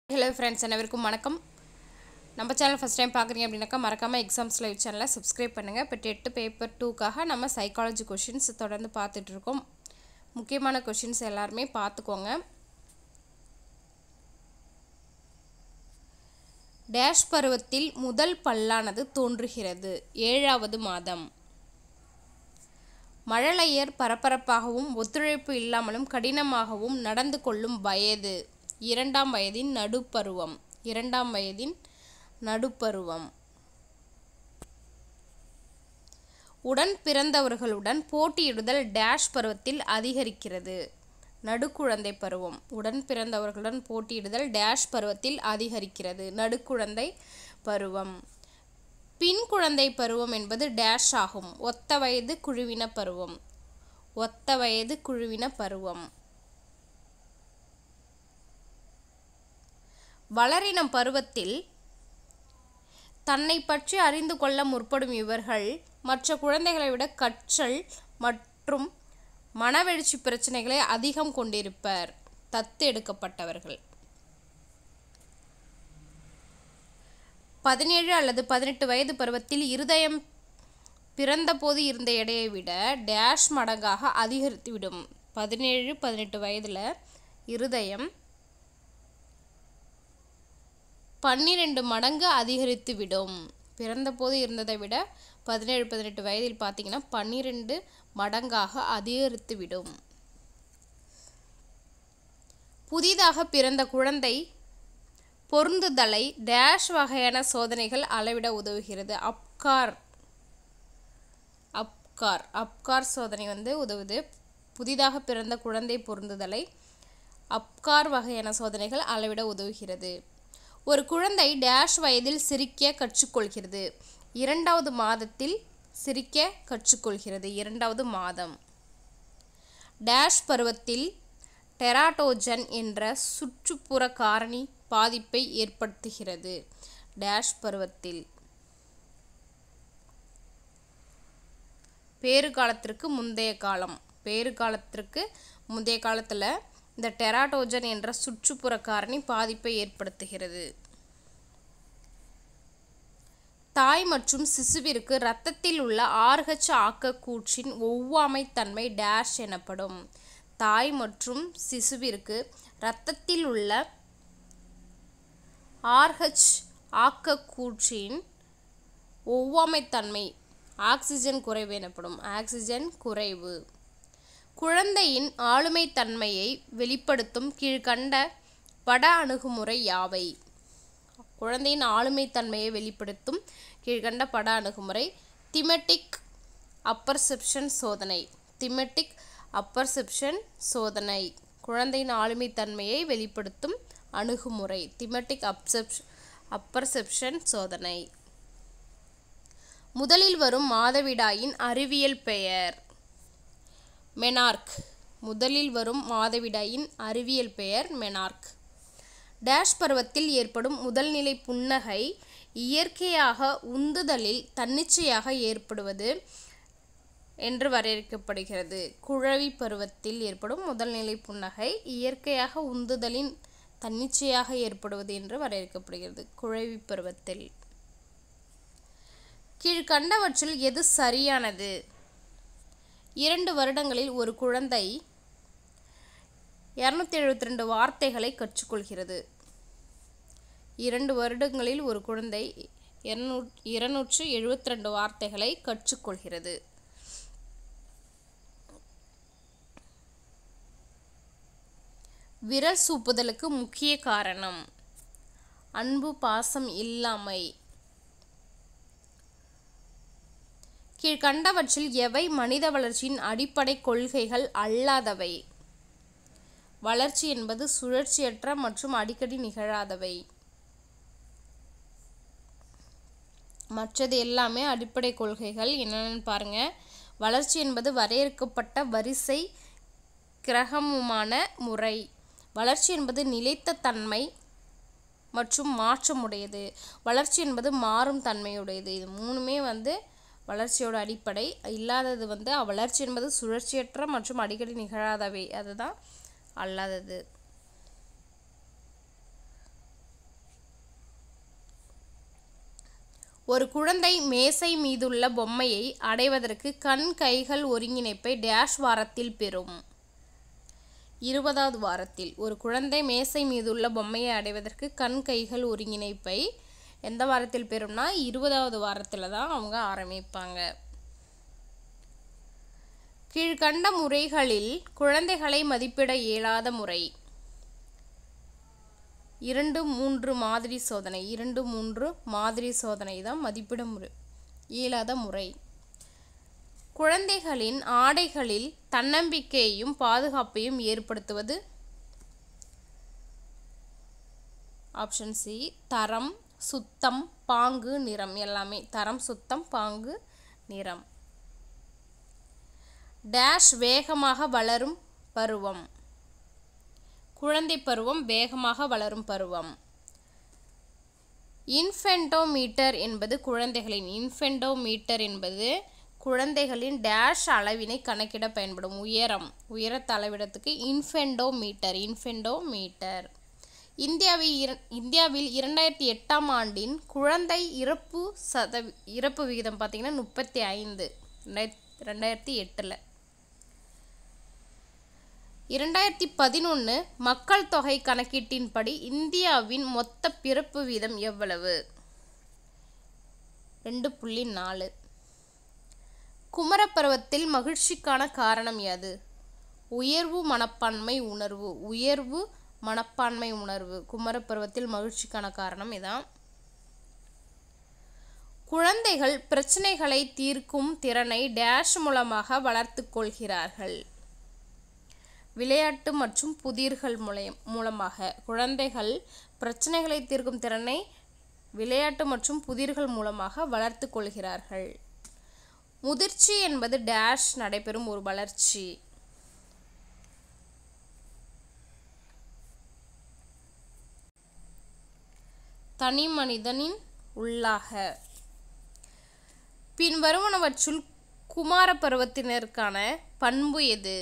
hello friends அனைவருக்கும் வணக்கம் நம்ம சேனல் ஃபஸ்ட் டைம் பார்க்குறீங்க அப்படின்னாக்கா மறக்காமல் எக்ஸாம்ஸ் லைவ் சேனலை சப்ஸ்கிரைப் பண்ணுங்கள் இப்போ டெட்டு பேப்பர் டூக்காக நம்ம சைக்காலஜி கொஷின்ஸ் தொடர்ந்து பார்த்துட்ருக்கோம் முக்கியமான கொஷின்ஸ் எல்லாருமே பார்த்துக்கோங்க டேஷ் பருவத்தில் முதல் பல்லானது தோன்றுகிறது ஏழாவது மாதம் மழலையர் பரபரப்பாகவும் ஒத்துழைப்பு இல்லாமலும் கடினமாகவும் நடந்து கொள்ளும் வயது இரண்டாம் வயதின் நடுப்பருவம் இரண்டாம் வயதின் நடுப்பருவம் உடன் பிறந்தவர்களுடன் போட்டியிடுதல் டேஷ் பருவத்தில் அதிகரிக்கிறது நடுக்குழந்தை பருவம் உடன் பிறந்தவர்களுடன் போட்டியிடுதல் டேஷ் பருவத்தில் அதிகரிக்கிறது நடுக்குழந்தை பருவம் பின் குழந்தை பருவம் என்பது டேஷ் ஆகும் ஒத்த வயது குழுவின பருவம் ஒத்த வயது குழுவின பருவம் வளரினம் பருவத்தில் தன்னை பற்றி அறிந்து கொள்ள முற்படும் இவர்கள் மற்ற குழந்தைகளை விட கற்றல் மற்றும் மனவெழுச்சி பிரச்சனைகளை அதிகம் கொண்டிருப்பர் தத்து எடுக்கப்பட்டவர்கள் பதினேழு அல்லது பதினெட்டு வயது பருவத்தில் இருதயம் பிறந்தபோது இருந்த எடையை விட டேஷ் மடங்காக அதிகரித்துவிடும் பதினேழு பதினெட்டு வயதில் இருதயம் பன்னிரெண்டு மடங்கு அதிகரித்துவிடும் பிறந்தபோது இருந்ததை விட பதினேழு பதினெட்டு வயதில் பார்த்தீங்கன்னா பன்னிரெண்டு மடங்காக அதிகரித்துவிடும் புதிதாக பிறந்த குழந்தை பொருந்துதலை டேஷ் வகையான சோதனைகள் அளவிட உதவுகிறது அப்கார் அப்கார் அப்கார் சோதனை வந்து உதவுது புதிதாக பிறந்த குழந்தை பொருந்துதலை அப்கார் வகையான சோதனைகள் அளவிட உதவுகிறது ஒரு குழந்தை டேஷ் வயதில் சிரிக்க கற்றுக்கொள்கிறது இரண்டாவது மாதத்தில் சிரிக்க கற்றுக்கொள்கிறது இரண்டாவது மாதம் டேஷ் பருவத்தில் டெராட்டோஜன் என்ற சுற்றுப்புற காரணி பாதிப்பை ஏற்படுத்துகிறது டேஷ் பருவத்தில் பேறு காலத்திற்கு முந்தைய காலம் பேறு காலத்திற்கு முந்தைய காலத்தில் இந்த டெராட்டோஜன் என்ற சுற்றுப்புற காரணி பாதிப்பை ஏற்படுத்துகிறது தாய் மற்றும் சிசுவிற்கு இரத்தத்தில் உள்ள ஆர்ஹெச் ஆக்கக்கூற்றின் ஒவ்வாமைத்தன்மை டேஷ் எனப்படும் தாய் மற்றும் சிசுவிற்கு இரத்தத்தில் உள்ள ஆர்ஹெச் ஆக்கக்கூற்றின் ஒவ்வாமைத்தன்மை ஆக்சிஜன் குறைவு எனப்படும் ஆக்சிஜன் குறைவு குழந்தையின் ஆளுமைத்தன்மையை வெளிப்படுத்தும் கீழ்கண்ட பட அணுகுமுறை யாவை குழந்தையின் ஆளுமைத்தன்மையை வெளிப்படுத்தும் கீழ்கண்ட பட அணுகுமுறை திமெட்டிக் அப்பர்செப்ஷன் சோதனை திமெட்டிக் அப்பர்செப்ஷன் சோதனை குழந்தையின் ஆளுமைத்தன்மையை வெளிப்படுத்தும் அணுகுமுறை திமெட்டிக் அப்செப்ஷ் அப்பர்செப்ஷன் சோதனை முதலில் வரும் மாதவிடாயின் அறிவியல் பெயர் மெனார்க் முதலில் வரும் மாதவிடாயின் அறிவியல் பெயர் மெனார்க் டேஷ் பருவத்தில் ஏற்படும் முதல்நிலை புன்னகை இயற்கையாக உந்துதலில் தன்னிச்சையாக ஏற்படுவது என்று வரையறுக்கப்படுகிறது குழவி பருவத்தில் ஏற்படும் முதல்நிலை புன்னகை இயற்கையாக உந்துதலின் தன்னிச்சையாக ஏற்படுவது என்று வரையறுக்கப்படுகிறது குழவி பருவத்தில் கீழ்கண்டவற்றில் எது சரியானது இரண்டு வருடங்களில் ஒரு குழந்தை இரநூத்தி எழுபத்தி ரெண்டு வார்த்தைகளை கற்றுக்கொள்கிறது இரண்டு வருடங்களில் ஒரு குழந்தை இருநூ இருநூற்று எழுபத்தி ரெண்டு வார்த்தைகளை கற்றுக்கொள்கிறது விரல் சூப்புதலுக்கு முக்கிய காரணம் அன்பு பாசம் இல்லாமை கீழ்கண்டவற்றில் எவை மனித வளர்ச்சியின் அடிப்படை கொள்கைகள் அல்லாதவை வளர்ச்சி என்பது சுழற்சியற்ற மற்றும் அடிக்கடி நிகழாதவை மற்றது எல்லாமே அடிப்படை கொள்கைகள் என்னென்னு பாருங்க வளர்ச்சி என்பது வரையறுக்கப்பட்ட வரிசை கிரகமுமான முறை வளர்ச்சி என்பது நிலைத்த தன்மை மற்றும் மாற்றமுடையது வளர்ச்சி என்பது மாறும் தன்மையுடையது இது மூணுமே வந்து வளர்ச்சியோட அடிப்படை இல்லாதது வந்து வளர்ச்சி என்பது சுழற்சியற்ற மற்றும் அடிக்கடி நிகழாதவை அதுதான் அல்லாதது ஒரு குழந்தை மேசை மீதுள்ள பொம்மையை அடைவதற்கு கண் கைகள் ஒருங்கிணைப்பை டேஷ் வாரத்தில் பெறும் இருபதாவது வாரத்தில் ஒரு குழந்தை மேசை மீதுள்ள பொம்மையை அடைவதற்கு கண் கைகள் ஒருங்கிணைப்பை எந்த வாரத்தில் பெறும்னா இருபதாவது வாரத்தில் தான் அவங்க ஆரம்பிப்பாங்க கீழ்கண்ட முறைகளில் குழந்தைகளை மதிப்பிட இயலாத முறை இரண்டு மூன்று மாதிரி சோதனை இரண்டு மூன்று மாதிரி சோதனை தான் மதிப்பிட முறை இயலாத முறை குழந்தைகளின் ஆடைகளில் தன்னம்பிக்கையையும் பாதுகாப்பையும் ஏற்படுத்துவது ஆப்ஷன் சி தரம் சுத்தம் பாங்கு நிறம் எல்லாமே தரம் சுத்தம் பாங்கு நிறம் டேஷ் வேகமாக வளரும் பருவம் குழந்தை பருவம் வேகமாக வளரும் பருவம் இன்ஃபென்டோமீட்டர் என்பது குழந்தைகளின் இன்ஃபென்டோமீட்டர் என்பது குழந்தைகளின் டேஷ் அளவினை கணக்கிட பயன்படும் உயரம் உயரத்தை அளவிடத்துக்கு இன்ஃபென்டோமீட்டர் இன்ஃபென்டோமீட்டர் இந்தியாவில் இர இந்தியாவில் இரண்டாயிரத்தி எட்டாம் ஆண்டின் குழந்தை இறப்பு சத இறப்பு விகிதம் பார்த்திங்கன்னா முப்பத்தி ஐந்து ரெண்டாயிரத்தி ரெண்டாயிரத்தி எட்டில் இரண்டாயிரத்தி பதினொன்று மக்கள் தொகை கணக்கீட்டின்படி இந்தியாவின் மொத்த பிறப்பு வீதம் எவ்வளவு ரெண்டு புள்ளி நாலு குமரப்பருவத்தில் மகிழ்ச்சிக்கான காரணம் யாது உயர்வு மனப்பான்மை உணர்வு உயர்வு மனப்பான்மை உணர்வு குமரப்பருவத்தில் மகிழ்ச்சிக்கான காரணம் இதான் குழந்தைகள் பிரச்சனைகளை தீர்க்கும் திறனை டேஷ் மூலமாக வளர்த்து கொள்கிறார்கள் விளையாட்டு மற்றும் புதிர்கள் மூலம் மூலமாக குழந்தைகள் பிரச்சனைகளை தீர்க்கும் திறனை விளையாட்டு மற்றும் புதிர்கள் மூலமாக வளர்த்து கொள்கிறார்கள் முதிர்ச்சி என்பது டேஷ் நடைபெறும் ஒரு வளர்ச்சி தனி மனிதனின் உள்ளாக பின் வருவனவற்றுள் குமார பருவத்தினருக்கான பண்பு எது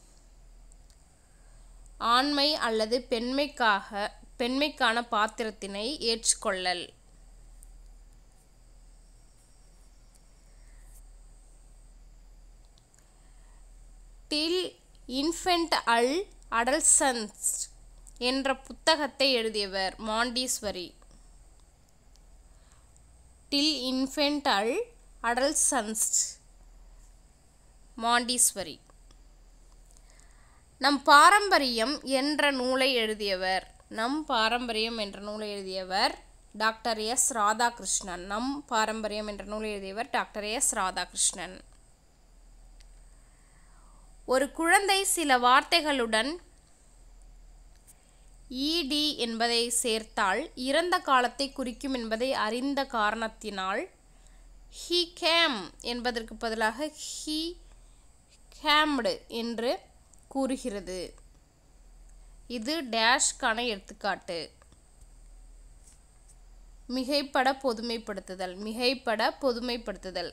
ஆண்மை அல்லது பெண்மைக்காக பெண்மைக்கான பாத்திரத்தினை ஏற்றுக்கொள்ளல் டில் இன்ஃபென்ட் அல் அடல்சன்ஸ் என்ற புத்தகத்தை எழுதியவர் மாண்டீஸ்வரி டில் இன்ஃபென்ட் அல் அடல்சன்ஸ் மாண்டீஸ்வரி நம் பாரம்பரியம் என்ற நூலை எழுதியவர் நம் பாரம்பரியம் என்ற நூலை எழுதியவர் டாக்டர் எஸ் ராதாகிருஷ்ணன் நம் பாரம்பரியம் என்ற நூலை எழுதியவர் டாக்டர் எஸ் ராதாகிருஷ்ணன் ஒரு குழந்தை சில வார்த்தைகளுடன் இடி என்பதை சேர்த்தால் இறந்த காலத்தை குறிக்கும் என்பதை அறிந்த காரணத்தினால் ஹீ கேம் என்பதற்கு பதிலாக ஹீ கேம்டு என்று கூறுகிறது இது டேஷ்கான எடுத்துக்காட்டு மிகைப்பட பொதுமைப்படுத்துதல் மிகைப்பட பொதுமைப்படுத்துதல்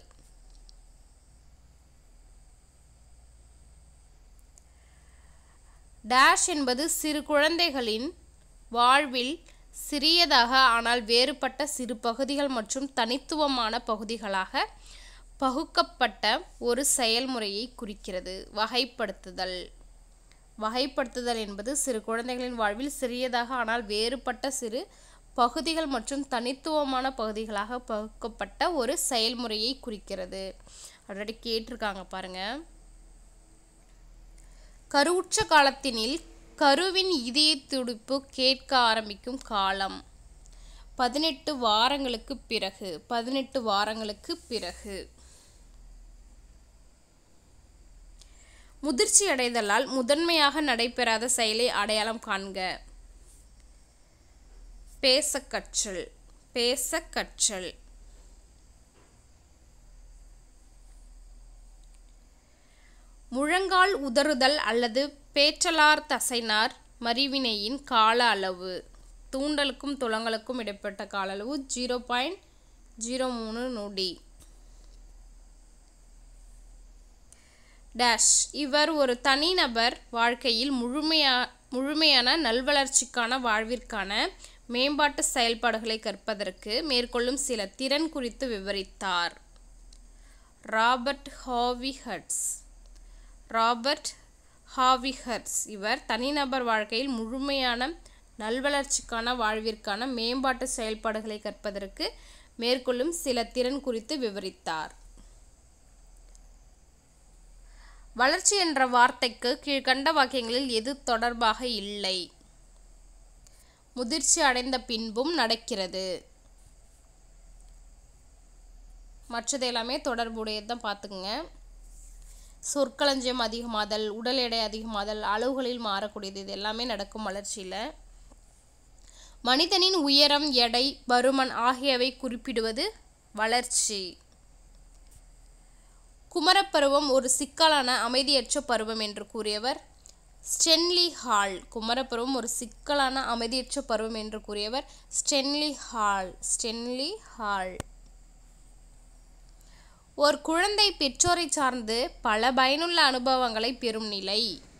டேஷ் என்பது சிறு குழந்தைகளின் வாழ்வில் சிறியதாக ஆனால் வேறுபட்ட சிறு பகுதிகள் மற்றும் தனித்துவமான பகுதிகளாக பகுக்கப்பட்ட ஒரு செயல்முறையை குறிக்கிறது வகைப்படுத்துதல் வகைப்படுத்துதல் என்பது சிறு குழந்தைகளின் வாழ்வில் சிறியதாக ஆனால் வேறுபட்ட சிறு பகுதிகள் மற்றும் தனித்துவமான பகுதிகளாக பகுக்கப்பட்ட ஒரு செயல்முறையை குறிக்கிறது ஆல்ரெடி கேட்டிருக்காங்க பாருங்க கருவுற்ற காலத்தினில் கருவின் இதய துடிப்பு கேட்க ஆரம்பிக்கும் காலம் பதினெட்டு வாரங்களுக்கு பிறகு பதினெட்டு வாரங்களுக்கு பிறகு முதிர்ச்சி அடைதலால் முதன்மையாக நடைபெறாத செயலை அடையாளம் காண்க பேச கற்றல் பேச கற்றல் முழங்கால் உதறுதல் அல்லது பேற்றலார் தசைனார் மறிவினையின் கால அளவு தூண்டலுக்கும் துளங்களுக்கும் இடைப்பட்ட கால அளவு ஜீரோ பாயிண்ட் ஜீரோ மூணு நொடி டேஷ் இவர் ஒரு தனிநபர் வாழ்க்கையில் முழுமையா முழுமையான நல்வளர்ச்சிக்கான வாழ்விற்கான மேம்பாட்டு செயல்பாடுகளை கற்பதற்கு மேற்கொள்ளும் சில திறன் குறித்து விவரித்தார் ராபர்ட் ஹாவி ஹட்ஸ் ராபர்ட் ஹாவி ஹட்ஸ் இவர் தனிநபர் வாழ்க்கையில் முழுமையான நல்வளர்ச்சிக்கான வாழ்விற்கான மேம்பாட்டு செயல்பாடுகளை கற்பதற்கு மேற்கொள்ளும் சில திறன் குறித்து விவரித்தார் வளர்ச்சி என்ற வார்த்தைக்கு கீழ்கண்ட வாக்கியங்களில் எது தொடர்பாக இல்லை முதிர்ச்சி அடைந்த பின்பும் நடக்கிறது மற்றது எல்லாமே தொடர்புடையது தான் பார்த்துக்குங்க சொற்களஞ்சியம் அதிகமாதல் உடல் எடை அதிகமாதல் அளவுகளில் மாறக்கூடியது இது எல்லாமே நடக்கும் வளர்ச்சியில் மனிதனின் உயரம் எடை பருமன் ஆகியவை குறிப்பிடுவது வளர்ச்சி குமரப்பருவம் ஒரு சிக்கலான அமைதியற்ற பருவம் என்று கூறியவர் ஸ்டென்லி ஹால் குமரப்பருவம் ஒரு சிக்கலான அமைதியற்ற பருவம் என்று கூறியவர் ஸ்டென்லி ஹால் ஸ்டென்லி ஹால் ஒரு குழந்தை பெற்றோரை சார்ந்து பல பயனுள்ள அனுபவங்களை பெறும் நிலை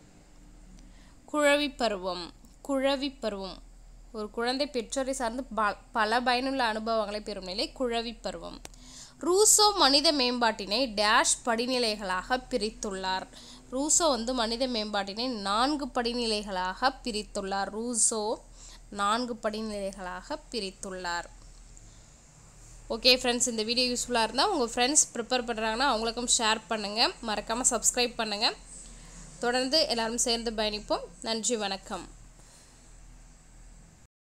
குழவி பருவம் குழவி பருவம் ஒரு குழந்தை பெற்றோரை சார்ந்து ப- பல பயனுள்ள அனுபவங்களை பெறும் நிலை குழவி பருவம் ரூசோ மனித மேம்பாட்டினை டேஷ் படிநிலைகளாக பிரித்துள்ளார் ரூசோ வந்து மனித மேம்பாட்டினை நான்கு படிநிலைகளாக பிரித்துள்ளார் ரூசோ நான்கு படிநிலைகளாக பிரித்துள்ளார் ஓகே ஃப்ரெண்ட்ஸ் இந்த வீடியோ யூஸ்ஃபுல்லாக இருந்தால் உங்கள் ஃப்ரெண்ட்ஸ் ப்ரிப்பேர் பண்ணுறாங்கன்னா அவங்களுக்கும் ஷேர் பண்ணுங்கள் மறக்காமல் சப்ஸ்கிரைப் பண்ணுங்கள் தொடர்ந்து எல்லாரும் சேர்ந்து பயணிப்போம் நன்றி வணக்கம்